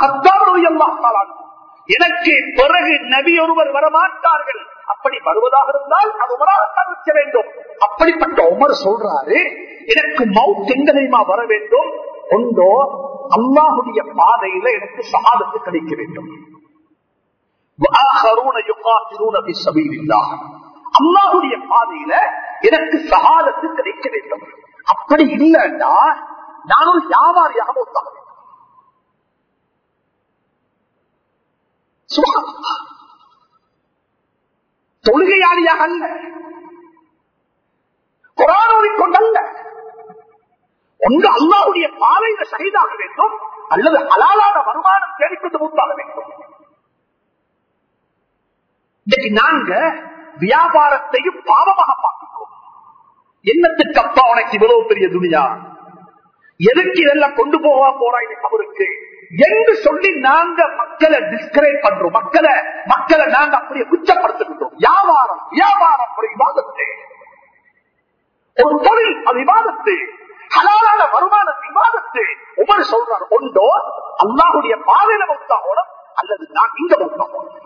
எனக்கு பிறகு நபி ஒருவர் வரமாட்டார்கள் அப்படி வருவதாக இருந்தால் அது உமராகத்தான் இருக்க வேண்டும் அப்படிப்பட்ட உமர் சொல்றாரு எனக்கு மவுத் எங்க தெரியுமா வர வேண்டும் ஒன்றோ அல்லாஹுடைய பாதையில எனக்கு சகாதத்து கிடைக்க வேண்டும் அல்லாஹுடைய பாதையில எனக்கு சகாதத்து கிடைக்க வேண்டும் அப்படி இல்லைன்னா நான் ஒரு வியாபாரியாக மௌத்தாக வேண்டும் தொழுகையாளியாக அல்ல குரானோதி கொண்டல்ல ஒன்று அல்லாவுடைய பாதையில சகிதாக வேண்டும் அல்லது அலாலான வருமானம் தேடிக்கொண்டு மூத்தாக வேண்டும் இன்னைக்கு நாங்க வியாபாரத்தையும் பாவமாக பார்க்கிறோம் என்னத்துக்கு அப்பா உனக்கு இவ்வளவு பெரிய துணியா எதுக்கு இதெல்லாம் கொண்டு போக போறாய் அவருக்கு என்று சொல்லி நாங்க மக்களை டிஸ்கரேட் பண்றோம் மக்களை மக்களை நாங்க அப்படியே குச்சப்படுத்துகின்றோம் வியாபாரம் வியாபாரம் ஒரு விவாதத்தை ஒரு தொழில் அது விவாதத்து ஹலாலான வருமான விவாதத்து உமர் சொல்றார் ஒன்றோ அல்லாஹுடைய பாதையில மொத்தாகணும் அல்லது நான் இங்க மொத்தாகணும்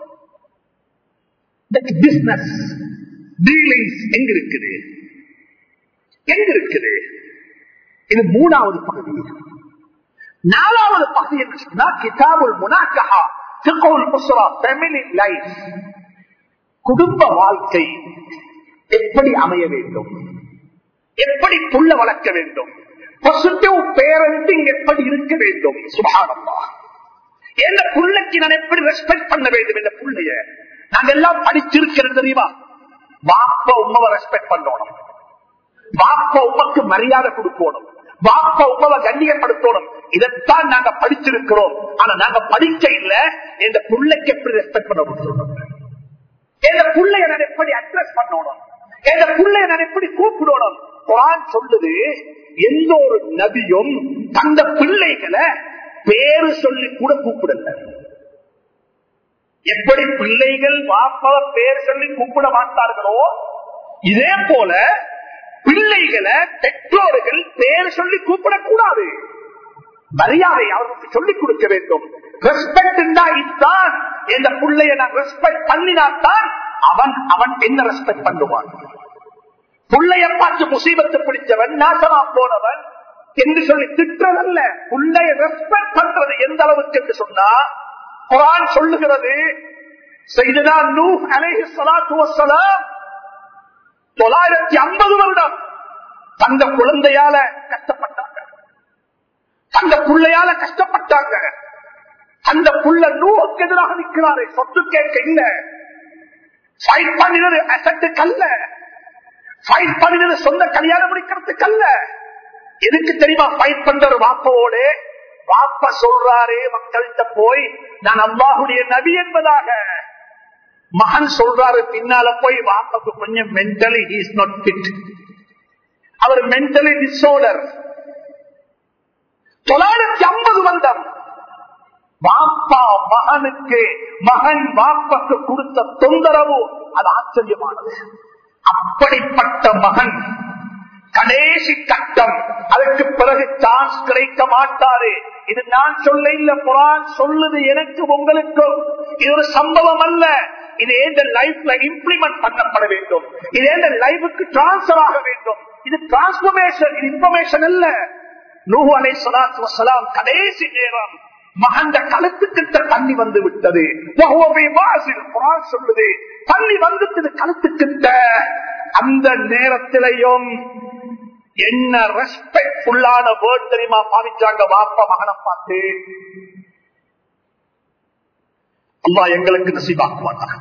பிசினஸ் டீலிங்ஸ் எங்க இருக்குது எங்க இருக்குது இது மூணாவது பகுதி நாலாவது பகுதி என்ன சொன்னா கிதாபுல் முனாக்கஹா திகோல் உஸ்ரா ஃபேமிலி லைஃப் குடும்ப வாழ்க்கை எப்படி அமைய வேண்டும் எப்படி புள்ள வளர்க்க வேண்டும் பாசிட்டிவ் பேரண்டிங் எப்படி இருக்க வேண்டும் சுபானம்மா எந்த புள்ளைக்கு நான் எப்படி ரெஸ்பெக்ட் பண்ண வேண்டும் இந்த புள்ளைய நாங்க எல்லாம் படிச்சிருக்கிறது தெரியுமா பாப்ப உமாவை ரெஸ்பெக்ட் பண்ணணும் பாப்ப உமக்கு மரியாதை கொடுக்கணும் பாப்ப உமாவை கண்ணியப்படுத்தணும் இதைத்தான் நாங்க படிச்சிருக்கிறோம் ஆனா நாங்க படிக்க இல்ல இந்த புள்ளைக்கு எப்படி ரெஸ்பெக்ட் பண்ண கொடுத்துருக்கோம் எந்த புள்ளைய நான் எப்படி அட்ரஸ் பண்ணணும் எந்த புள்ளைய நான் எப்படி கூப்பிடணும் குரான் சொல்லுது எந்த ஒரு நபியும் தந்த பிள்ளைகளை பேரு சொல்லி கூட கூப்பிடல எப்படி பிள்ளைகள் வாப்பவ பேர் சொல்லி கூப்பிட மாட்டார்களோ இதே போல பிள்ளைகளை பெற்றோர்கள் பேர் சொல்லி கூப்பிடக்கூடாது மரியாதை அவர்களுக்கு சொல்லிக் கொடுக்க வேண்டும் ரெஸ்பெக்ட் இதுதான் இந்த பிள்ளைய நான் ரெஸ்பெக்ட் பண்ணினால்தான் அவன் அவன் என்ன ரெஸ்பெக்ட் பண்ணுவான் புள்ளைய பார்த்து முசீபத்து பிடிச்சவன் நாசமா போனவன் என்று சொல்லி திட்டதல்ல புள்ளைய ரெஸ்பெக்ட் பண்றது எந்த அளவுக்கு என்று சொன்னா குரான் சொல்லுகிறது செய்தனா நூ அலைஹி ஸலாத்து வஸ்ஸலாம் தொள்ளாயிரத்தி ஐம்பது வருடம் தந்த குழந்தையால கஷ்டப்பட்டாங்க அந்த புள்ளையால கஷ்டப்பட்டாங்க அந்த புள்ள நூவுக்கு எதிராக நிற்கிறாரு சொத்து கேட்க இல்ல ஃபைட் பண்ணினது அசட்டுக்கு அல்ல ஃபைட் பண்ணினது சொந்த கல்யாணம் முடிக்கிறதுக்கு அல்ல எதுக்கு தெரியுமா ஃபைட் பண்ற வாப்பவோட வாப்ப சொல்றாரே மக்கள்கிட்ட போய் நான் அல்லாஹுடைய நபி என்பதாக மகன் சொல்றாரு பின்னால போய் வாப்பக்கு கொஞ்சம் மென்டலி இஸ் நாட் பிட் அவர் மென்டலி டிசோர்டர் தொள்ளாயிரத்தி ஐம்பது வருடம் வாப்பா மகனுக்கு மகன் வாப்பக்கு கொடுத்த தொந்தரவு அது ஆச்சரியமானது அப்படிப்பட்ட மகன் கடைசி கட்டம் அதற்கு பிறகு சான்ஸ் கிடைக்க மாட்டாரு இது நான் சொல்ல இல்ல குரான் சொல்லுது எனக்கு உங்களுக்கும் இது ஒரு சம்பவம் அல்ல இது எந்த லைஃப்ல இம்ப்ளிமெண்ட் பண்ணப்பட வேண்டும் இது எந்த லைஃபுக்கு டிரான்ஸ்பர் ஆக வேண்டும் இது டிரான்ஸ்பர்மேஷன் இது இன்ஃபர்மேஷன் அல்ல நூஹு அலை சலாத்து வசலாம் கடைசி நேரம் மகண்ட கழுத்துக்கிட்ட தண்ணி வந்து விட்டது குரான் சொல்லுது தண்ணி வந்துட்டது கழுத்துக்கிட்ட அந்த நேரத்திலையும் என்ன ரெஸ்பெக்ட்ஃபுல்லான வேர்ட் தெரியுமா பாவிச்சாங்க வாப்பா மகனை பார்த்து அல்லா எங்களுக்கு நசிவாக்குவாங்க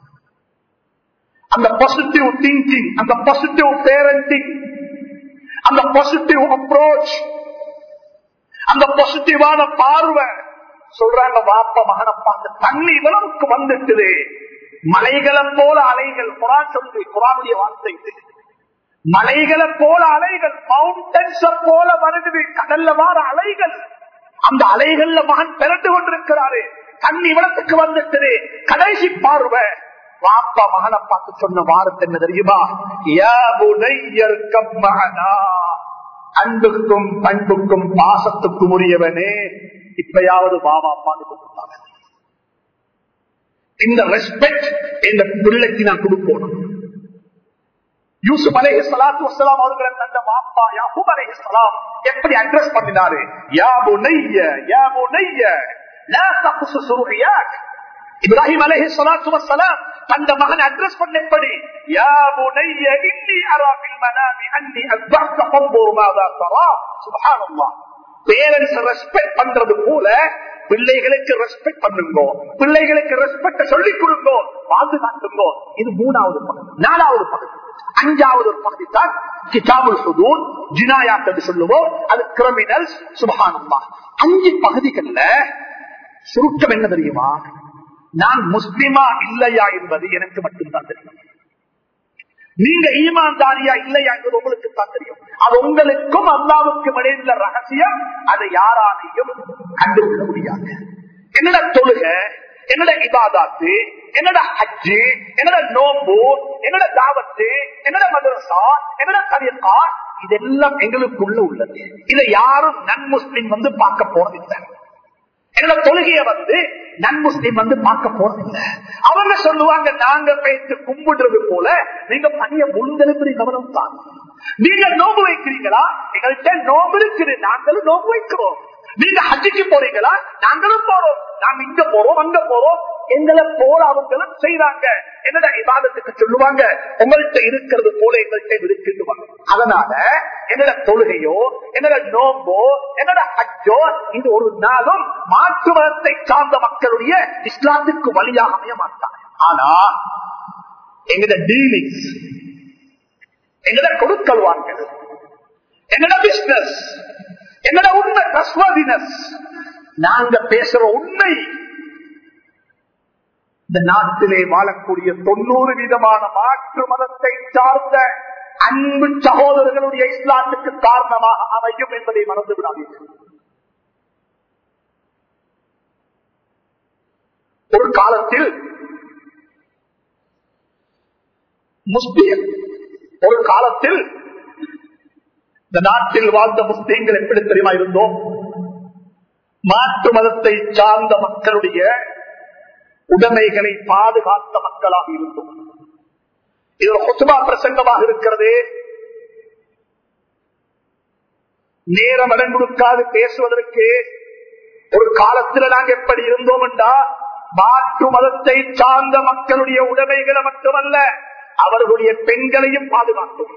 அந்த பாசிட்டிவ் திங்கிங் அந்த பாசிட்டிவ் பேரண்டிங் அந்த பாசிட்டிவ் அப்ரோச் அந்த பாசிட்டிவான பார்வை சொல்றாங்க வாப்ப மகனை பார்த்து தண்ணி இவ்வளவுக்கு வந்துட்டுது மலைகளை போல அலைகள் குரான் சொல்லி குரானுடைய வார்த்தை இது. மலைகளை போல அலைகள் மவுண்டன்ஸ் போல வருது கடல்ல வார அலைகள் அந்த அலைகள்ல மகன் பிறந்து கொண்டிருக்கிறாரு தண்ணி இவ்வளத்துக்கு வந்துட்டு கடைசி பார்வை வாப்பா மகனை பார்த்து சொன்ன வாரத்தை என்ன தெரியுமா யா புனையர்க்கம் மகனா அன்புக்கும் பண்புக்கும் பாசத்துக்கும் உரியவனே இப்பயாவது பாபா அப்பான்னு கொடுத்தாங்க இந்த ரெஸ்பெக்ட் இந்த பிள்ளைக்கு நான் கொடுக்கணும் யூசுப் அலேஹி சலாத்து வசலாம் அவர்களை தந்த மாப்பா யாஹூப் அலேஹி சலாம் எப்படி அட்ரஸ் பண்ணினாரு யாபு நெய்ய யாபு நெய்ய லா தகுசு ருயாக் இப்ராஹிம் அலேஹி சலாத்து வசலாம் தந்த மகன் அட்ரஸ் பண்ண எப்படி யாபு நெய்ய இன்னி அரா பில் மனாமி அன்னி அஸ்பஹ்த ஃபன்துர் மாதா தரா சுப்ஹானல்லாஹ் பேரண்ட்ஸ் ரெஸ்பெக்ட் பண்றது போல பிள்ளைகளுக்கு ரெஸ்பெக்ட் பண்ணுங்கோ பிள்ளைகளுக்கு ரெஸ்பெக்ட் சொல்லிக் கொடுங்கோ பாதுகாத்துங்கோ இது மூணாவது பகுதி நாலாவது பகுதி அஞ்சாவது ஒரு பகுதி தான் கிதாபுல் சுதூன் ஜினாயாத் என்று சொல்லுவோம் அது கிரிமினல்ஸ் சுபகானம்மா அஞ்சு பகுதிகள்ல சுருக்கம் என்ன தெரியுமா நான் முஸ்லிமா இல்லையா என்பது எனக்கு மட்டும்தான் தெரியும் நீங்க ஈமான்தாரியா இல்லையா என்பது உங்களுக்கு தான் தெரியும் அது உங்களுக்கும் அல்லாவுக்கும் இடையில ரகசியம் அதை யாராலையும் கண்டுபிடிக்க முடியாது என்னோட தொழுக என்னோட இபாதாத்து என்னோட ஹஜ்ஜு என்னோட நோம்பு என்னோட தாவத்து என்னோட மதரசா என்னோட கரியக்கா இதெல்லாம் எங்களுக்குள்ள உள்ளது இதை யாரும் நன் முஸ்லிம் வந்து பார்க்க போறதில்லை என்னோட தொழுகைய வந்து நன் முஸ்லிம் வந்து பார்க்க போறதில்லை அவங்க சொல்லுவாங்க நாங்க பேச்சு கும்பிடுறது போல நீங்க பணிய முழுந்தெலும்பி கவனம் தான் நீங்க நோம்பு வைக்கிறீங்களா எங்கள்கிட்ட நோம்பு இருக்குது நாங்களும் நோம்பு வைக்கிறோம் நீங்க ஹஜ்ஜிக்கு போறீங்களா நாங்களும் போறோம் நாங்க இங்க போறோம் அங்க போறோம் எங்களை போல அவங்களும் செய்யறாங்க என்னோட இவாதத்துக்கு சொல்லுவாங்க உங்கள்கிட்ட இருக்கிறது போல எங்கள்கிட்ட இருக்குன்னு அதனால என்னோட தொழுகையோ என்னோட நோம்போ என்னோட அஜோ இது ஒரு நாளும் மாற்று மதத்தை சார்ந்த மக்களுடைய இஸ்லாத்துக்கு வழியாக அமைய மாட்டாங்க ஆனா எங்கட டீலிங்ஸ் எங்கட கொடுக்கல் வாங்கல் எங்கட பிசினஸ் எங்கட உண்மை trustworthiness நாங்க பேசுற உண்மை இந்த நாட்டிலே வாழக்கூடிய தொண்ணூறு விதமான மாற்று மதத்தை சார்ந்த அன்பு சகோதரர்களுடைய இஸ்லாத்துக்கு காரணமாக அமையும் என்பதை மறந்து விடாதீர்கள் ஒரு காலத்தில் முஸ்லிம் ஒரு காலத்தில் இந்த நாட்டில் வாழ்ந்த முஸ்லீம்கள் எப்படி தெரியுமா இருந்தோம் மாற்று மதத்தை சார்ந்த மக்களுடைய உடைமைகளை பாதுகாத்த மக்களாக இருந்தோம் இது ஒரு ஹொசுமா பிரசங்கமாக இருக்கிறது நேரம் இடம் கொடுக்காது பேசுவதற்கு ஒரு காலத்துல நாங்க எப்படி இருந்தோம் என்றா மாற்று மதத்தை சார்ந்த மக்களுடைய உடைமைகளை மட்டுமல்ல அவர்களுடைய பெண்களையும் பாதுகாத்தோம்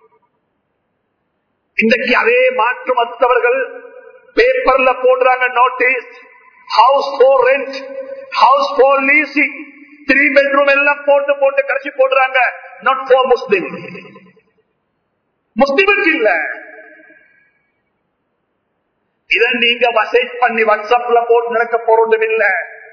இன்றைக்கு அதே மாற்று மற்றவர்கள் பேப்பர்ல போடுறாங்க notice house for rent house for leasing three bedroom எல்லாம் போட்டு போட்டு கடைசி போடுறாங்க நாட் போர் முஸ்லிம் முஸ்லிமுக்கு இல்ல இதை நீங்க மெசேஜ் பண்ணி வாட்ஸ்அப்ல போட்டு நடக்க போறதும் இல்ல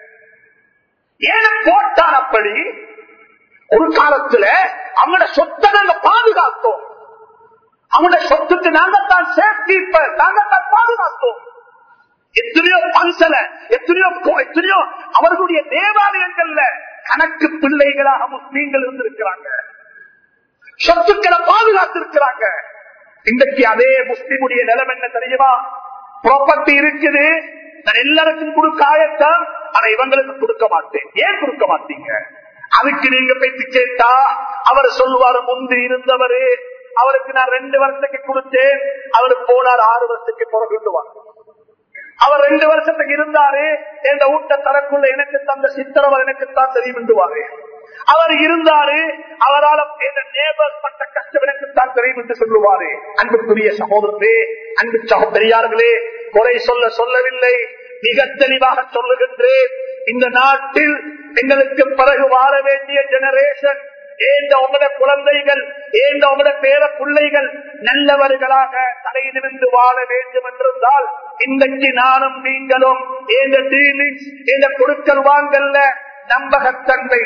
ஏன் போட்டான் அப்படி ஒரு காலத்துல அவங்களோட சொத்தை நாங்க பாதுகாத்தோம் அவங்களுடைய சொத்துக்கு நாங்கத்தான் சேஃப்டி நாங்கத்தான் பாதுகாத்தோம் எத்தனையோ பங்கல எத்தனையோ எத்தனையோ அவர்களுடைய தேவாலயங்கள்ல கணக்கு பிள்ளைகளாக முஸ்லீம்கள் இருந்திருக்கிறாங்க சொத்துக்களை பாதுகாத்திருக்கிறாங்க இன்றைக்கு அதே முஸ்லீமுடைய நிலம் என்ன தெரியுமா ப்ராப்பர்ட்டி இருக்குது நான் எல்லாருக்கும் கொடுக்க ஆயத்தான் ஆனா இவங்களுக்கு கொடுக்க மாட்டேன் ஏன் கொடுக்க மாட்டீங்க அதுக்கு நீங்க பேச்சு கேட்டா அவர் சொல்லுவாரு முந்தி இருந்தவரு அவருக்கு நான் ரெண்டு வருஷத்துக்கு கொடுத்தேன் அவர் போனார் ஆறு வருஷத்துக்கு பிறகுவார் அவர் ரெண்டு வருஷத்துக்கு இருந்தாரு என்ற ஊட்ட தரக்குள்ள எனக்கு தந்த சித்திரவர் எனக்கு தான் தெரியும் என்றுவாரு அவர் இருந்தாரு அவரால் நேபர் பட்ட கஷ்டம் எனக்கு தான் தெரியும் என்று சொல்லுவாரு அன்புக்குரிய சகோதரர்களே அன்பு சகோதரியார்களே குறை சொல்ல சொல்லவில்லை மிக தெளிவாக சொல்லுகின்றேன் இந்த நாட்டில் எங்களுக்கு பிறகு வாழ வேண்டிய ஜெனரேஷன் ஏந்த உங்களோட குழந்தைகள் ஏந்த உங்களோட பேர பிள்ளைகள் நல்லவர்களாக தலையிலிருந்து வாழ வேண்டும் என்றிருந்தால் இன்றைக்கு நானும் நீங்களும் ஏந்த டீலிங்ஸ் ஏந்த கொடுக்கல் வாங்கல்ல நம்பகத்தன்மை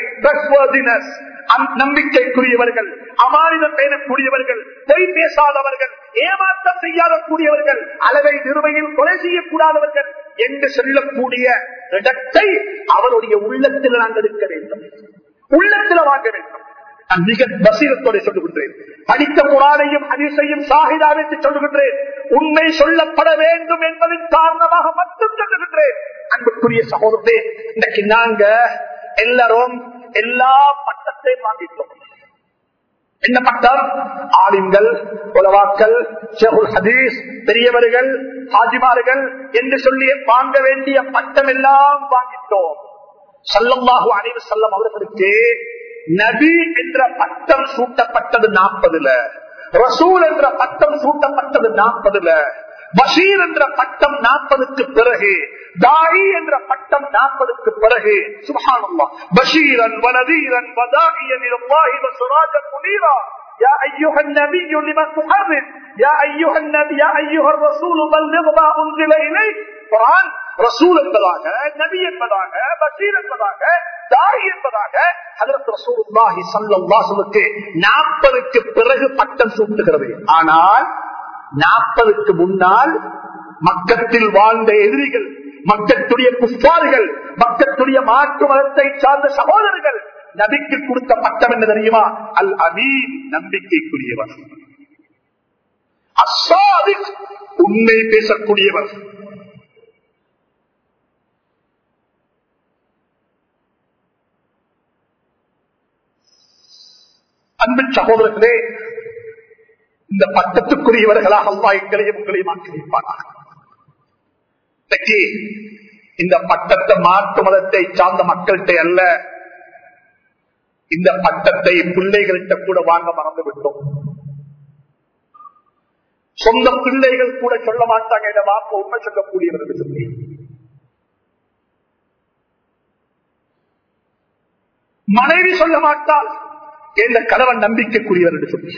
நம்பிக்கைக்குரியவர்கள் அமானிதம் பேணக்கூடியவர்கள் பொய் பேசாதவர்கள் ஏமாற்றம் செய்யாத கூடியவர்கள் அளவை நிறுவையில் கொலை செய்யக்கூடாதவர்கள் என்று சொல்லக்கூடிய இடத்தை அவருடைய உள்ளத்தில் நாங்கள் இருக்க வேண்டும் உள்ளத்தில் வாங்க வேண்டும் நான் மிக பசீரத்தோட சொல்லுகின்றேன் படித்த குரானையும் அதிசையும் சாகிதா என்று சொல்லுகின்றேன் உண்மை சொல்லப்பட வேண்டும் என்பதன் காரணமாக மட்டும் சொல்லுகின்றேன் அன்புக்குரிய சகோதரே இன்னைக்கு நாங்க எல்லாரும் எல்லா பட்டத்தையும் வாங்கிட்டோம் என்ன பட்டம் ஆலிம்கள் உலவாக்கள் ஷேகுல் ஹதீஸ் பெரியவர்கள் ஹாஜிமார்கள் என்று சொல்லி வாங்க வேண்டிய பட்டம் எல்லாம் வாங்கிட்டோம் சல்லம்பாகு அனைவு செல்லம் அவர்களுக்கு நபி என்ற பட்டம் சூட்டப்பட்டது நாற்பதுல ரசூல் என்ற பட்டம் சூட்டப்பட்டது நாற்பதுல பஷீர் என்ற பட்டம் நாற்பதுக்கு பிறகு தாயி என்ற பட்டம் நாற்பதுக்கு பிறகு சுபஹானல்லா பஷீரன் வனதீரன் வதாகியன் இல்லாஹி வசுராஜன் முனீரா يا أيها النبي لما تحرم يا أيها النبي يا أيها الرسول بلغ ما أنزل إليك குரான் ரசூல் என்பதாக நபி என்பதாக பஷீர் என்பதாக தாய் என்பதாக ஹதரத் ரசூலுல்லாஹி ஸல்லல்லாஹு அலைஹி நாற்பதுக்கு பிறகு பட்டம் சூட்டுகிறது ஆனால் நாற்பதுக்கு முன்னால் மக்கத்தில் வாழ்ந்த எதிரிகள் மக்களுடைய குஸ்பார்கள் மக்களுடைய மாற்று மதத்தை சார்ந்த சகோதரர்கள் நபிக்கு கொடுத்த பட்டம் என்ன தெரியுமா அல் அமீன் நம்பிக்கைக்குரியவர் அசாதிக் உண்மை பேசக்கூடியவர் அன்பு சகோதரர்களே இந்த பட்டத்துக்குரியவர்களாக அல்லா எங்களையும் உங்களையும் ஆக்கிரமிப்பானாக இந்த பட்டத்தை மாற்று மதத்தை சார்ந்த மக்கள்கிட்ட அல்ல இந்த பட்டத்தை பிள்ளைகள்கிட்ட கூட வாங்க மறந்து விட்டோம் சொந்த பிள்ளைகள் கூட சொல்ல மாட்டாங்க இந்த வாப்ப உண்மை சொல்லக்கூடியவர் என்று சொல்லி மனைவி சொல்ல மாட்டால் இந்த கணவன் நம்பிக்கைக்குரியவர் என்று சொல்லி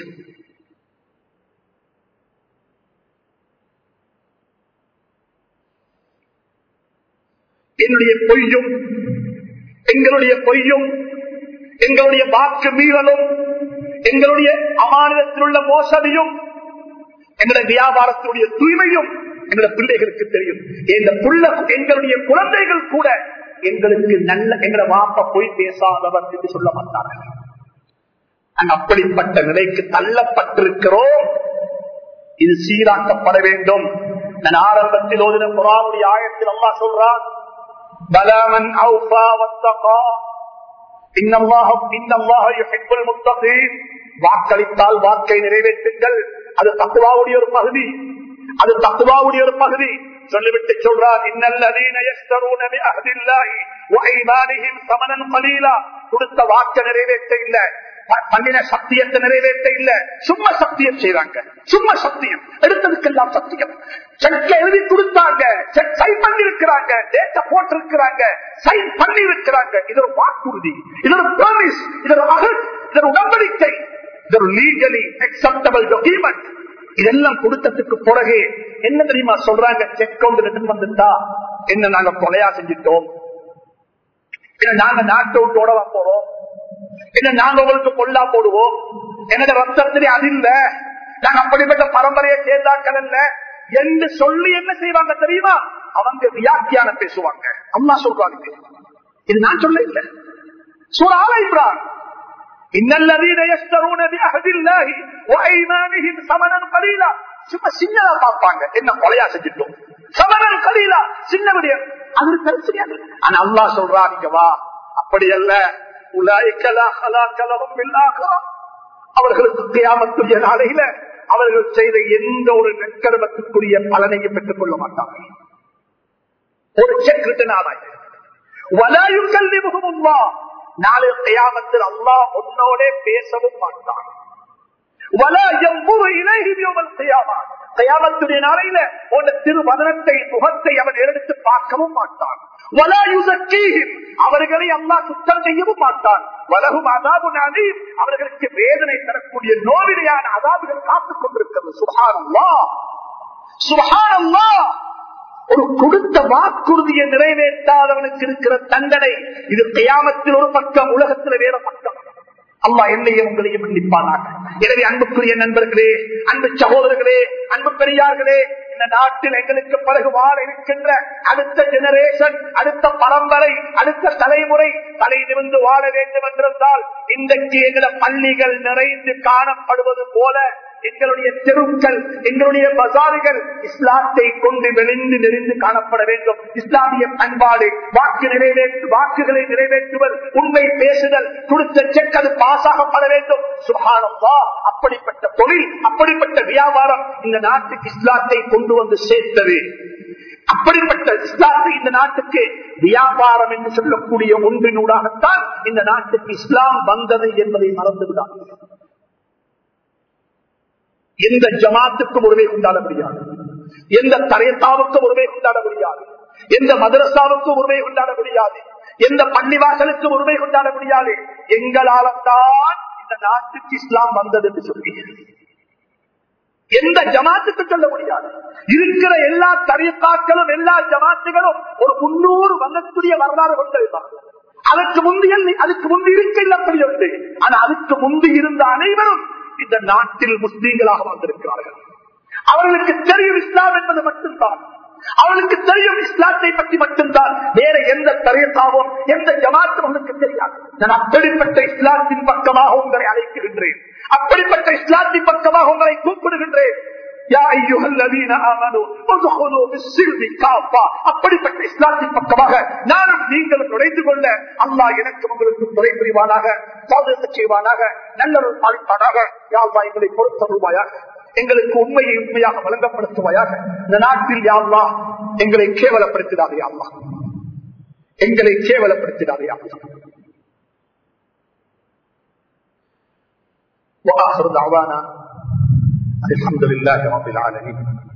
என்னுடைய பொய்யும் எங்களுடைய பொய்யும் எங்களுடைய வாக்கு மீறலும் எங்களுடைய அமானிதத்தில் உள்ள மோசடியும் எங்களுடைய வியாபாரத்தினுடைய தூய்மையும் எங்களுடைய பிள்ளைகளுக்கு தெரியும் இந்த புள்ள எங்களுடைய குழந்தைகள் கூட எங்களுக்கு நல்ல எங்களை வாப்ப போய் பேசாதவர் என்று சொல்ல மாட்டார்கள் நாங்கள் அப்படிப்பட்ட நிலைக்கு தள்ளப்பட்டிருக்கிறோம் இது சீராக்கப்பட வேண்டும் நான் ஆரம்பத்தில் ஓதின குரானுடைய ஆயத்தில் அல்லா சொல்றான் பலமன் அவுஃபா வத்தகா வாக்களித்தால் வாக்கை நிறைவேற்றுங்கள் அது தக்குவாவுடைய ஒரு பகுதி அது தக்குவாவுடைய ஒரு பகுதி சொல்லிவிட்டு சொல்றார் கொடுத்த வாக்க நிறைவேற்ற இல்ல பண்ணின சத்தியத்தை நிறைவேற்ற இல்ல சும்மா சத்தியம் செய்யறாங்க சும்மா சத்தியம் எடுத்ததுக்கெல்லாம் சத்தியம் செக்க எழுதி கொடுத்தாங்க செக் சைன் பண்ணி இருக்கிறாங்க டேட்டா போட்டிருக்கிறாங்க சைன் பண்ணி இருக்கிறாங்க இது ஒரு வாக்குறுதி இது ஒரு ப்ராமிஸ் இது ஒரு மகள் இது ஒரு உடன்படிக்கை இது ஒரு லீகலி அக்செப்டபிள் டாக்குமெண்ட் இதெல்லாம் கொடுத்ததுக்கு பிறகு என்ன தெரியுமா சொல்றாங்க செக் கவுண்ட் ரிட்டர்ன் வந்துட்டா என்ன நாங்க கொலையா செஞ்சிட்டோம் நாங்க நாட்டை விட்டு ஓடவா போறோம் என்ன நாங்க உங்களுக்கு கொள்ளா போடுவோம் என்னோட ரத்தத்திலே அது இல்ல நாங்க அப்படிப்பட்ட பரம்பரையை சேர்ந்தாக்கள் இல்ல என்று சொல்லி என்ன செய்வாங்க தெரியுமா அவங்க வியாக்கியான பேசுவாங்க அம்மா சொல்றாங்க இது நான் சொல்ல இல்ல சூறால இப்ரான் இன்னல்லதீன யஸ்தரூன பிஅஹதில்லாஹி வஐமானிஹிம் ஸமனன் கலீலா சும்மா சின்னதா பார்ப்பாங்க என்ன கொலையா செஞ்சிட்டோம் சமணன் கலீலா சின்ன விடயம் அது பிரச்சனை ஆனா அல்லாஹ் சொல்றா நீங்க வா அப்படி அல்ல அவர்களுக்கு கியாமத்துடைய நாளையில அவர்கள் செய்த எந்த ஒரு நற்கர்மத்துக்குரிய பலனையும் பெற்றுக் கொள்ள மாட்டார்கள் ஒரு செக் ரிட்டன் ஆதாயம் வலாயும் கல்வி முகமுல்லா நாளை கியாமத்தில் அல்லாஹ் உன்னோட பேசவும் மாட்டான் கயாமத்துடைய நாளையில உன் திருவதனத்தை முகத்தை அவன் எடுத்து பார்க்கவும் மாட்டான் அவர்களை அல்லா சுத்தம் செய்யவும் மாட்டான் வலகும் அதாபு அலீம் அவர்களுக்கு வேதனை தரக்கூடிய நோவிலையான அதாபுகள் காத்துக் கொண்டிருக்கிறது சுகானம்மா சுகானம்மா ஒரு கொடுத்த வாக்குறுதியை நிறைவேற்றாதவனுக்கு இருக்கிற தண்டனை இது கயாமத்தில் ஒரு பக்கம் உலகத்தில் வேற பக்கம் அல்லா என்னையும் உங்களையும் மன்னிப்பானாக எனவே அன்புக்குரிய நண்பர்களே அன்பு சகோதரர்களே அன்பு பெரியார்களே இந்த நாட்டில் எங்களுக்கு பிறகு வாழ இருக்கின்ற அடுத்த ஜெனரேஷன் அடுத்த பரம்பரை அடுத்த தலைமுறை தலை நிமிர்ந்து வாழ வேண்டும் என்றிருந்தால் இன்றைக்கு எங்கள பள்ளிகள் நிறைந்து காணப்படுவது போல எங்களுடைய தெருக்கள் எங்களுடைய பசாறுகள் இஸ்லாத்தை கொண்டு வெளிந்து நெறிந்து காணப்பட வேண்டும் இஸ்லாமிய பண்பாடு வாக்கு நிறைவேற்று வாக்குகளை நிறைவேற்றுவது உண்மை பேசுதல் கொடுத்த செக் அது பாசாகப்பட வேண்டும் சுகானம்வா அப்படிப்பட்ட தொழில் அப்படிப்பட்ட வியாபாரம் இந்த நாட்டுக்கு இஸ்லாத்தை கொண்டு வந்து சேர்த்தது அப்படிப்பட்ட இஸ்லாத்தை இந்த நாட்டுக்கு வியாபாரம் என்று சொல்லக்கூடிய ஒன்றினூடாகத்தான் இந்த நாட்டுக்கு இஸ்லாம் வந்தது என்பதை மறந்து விடாது எந்த ஜமாத்துக்கும் உரிமை கொண்டாட முடியாது எந்த தரையத்தாவுக்கும் உரிமை கொண்டாட முடியாது எந்த மதரசாவுக்கும் உரிமை கொண்டாட முடியாது எந்த பள்ளிவாசலுக்கும் உரிமை கொண்டாட முடியாது எங்களால தான் இந்த நாட்டுக்கு இஸ்லாம் வந்தது என்று சொல்லி எந்த ஜமாத்துக்கு சொல்ல முடியாது இருக்கிற எல்லா தரியத்தாக்களும் எல்லா ஜமாத்துகளும் ஒரு முன்னூறு வங்கக்கூடிய வரலாறு கொண்டிருந்தார் அதற்கு முந்தைய அதுக்கு முந்தி இருக்க அப்படி உண்டு ஆனா அதுக்கு முந்தி இருந்த அனைவரும் இந்த நாட்டில் முஸ்லீம்களாக வந்திருக்கிறார்கள் அவர்களுக்கு தெரியும் இஸ்லாம் என்பது மட்டும்தான் அவர்களுக்கு தெரியும் இஸ்லாத்தை பற்றி மட்டும்தான் வேற எந்த தரையத்தாவும் எந்த ஜமாத்தும் அவனுக்கு தெரியாது நான் அப்படிப்பட்ட இஸ்லாத்தின் பக்கமாக உங்களை அழைக்கின்றேன் அப்படிப்பட்ட இஸ்லாத்தின் பக்கமாக உங்களை கூப்பிடுகின்றேன் அப்படிப்பட்ட இஸ்லாத்தின் பக்கமாக நானும் நீங்கள் நுழைந்து கொள்ள அல்லா எனக்கு உங்களுக்கு துறை புரிவானாக சாதக செய்வானாக நல்லொரு பாலிப்பானாக யாழ்வா எங்களை பொறுத்தருவாயாக எங்களுக்கு உண்மையை உண்மையாக வழங்கப்படுத்துவாயாக இந்த நாட்டில் யாழ்வா எங்களை கேவலப்படுத்திடாதே யாழ்வா எங்களை கேவலப்படுத்திடாதே யாழ்வா وآخر دعوانا الحمد لله رب العالمين